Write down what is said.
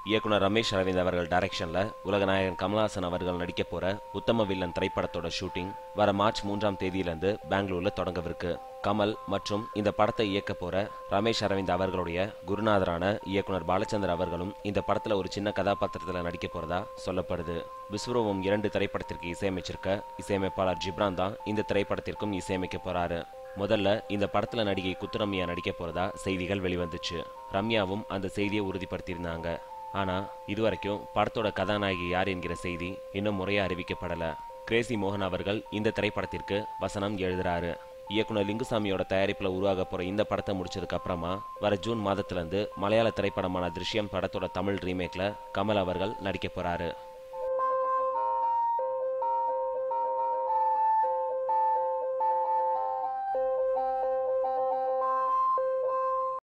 இயக்குனர் ரமேஷ் அரவிந்த் அவர்கள் டைரக்ஷன்ல உலகநாயகன் கமல்ஹாசன் அவர்கள் நடிக்க போற உத்தம வில்லன் திரைப்படத்தோட ஷூட்டிங் வர மார்ச் மூன்றாம் தேதியிலிருந்து பெங்களூர்ல தொடங்கவிருக்கு கமல் மற்றும் இந்த படத்தை இயக்க போற ரமேஷ் அரவிந்த் அவர்களுடைய குருநாதரான இயக்குனர் பாலச்சந்தர் அவர்களும் இந்த படத்துல ஒரு சின்ன கதாபாத்திரத்துல நடிக்க போறதா சொல்லப்படுது விஸ்வரூபம் இரண்டு திரைப்படத்திற்கு இசையமைச்சிருக்க இசையமைப்பாளர் ஜிப்ரான் தான் இந்த திரைப்படத்திற்கும் இசையமைக்க போறாரு முதல்ல இந்த படத்துல நடிகை குத்துரம்யா நடிக்க போறதா செய்திகள் வெளிவந்துச்சு ரம்யாவும் அந்த செய்தியை உறுதிப்படுத்தியிருந்தாங்க ஆனா இதுவரைக்கும் படத்தோட கதாநாயகி யார் என்கிற செய்தி இன்னும் முறையா அறிவிக்கப்படல கிரேசி மோகன் அவர்கள் இந்த திரைப்படத்திற்கு வசனம் எழுதுறாரு இயக்குனர் லிங்குசாமியோட தயாரிப்புல உருவாக போற இந்த படத்தை முடிச்சதுக்கு அப்புறமா வர ஜூன் மாதத்துல இருந்து மலையாள திரைப்படமான திருஷ்யம் படத்தோட தமிழ் ரீமேக்ல கமல் அவர்கள் நடிக்க போறாரு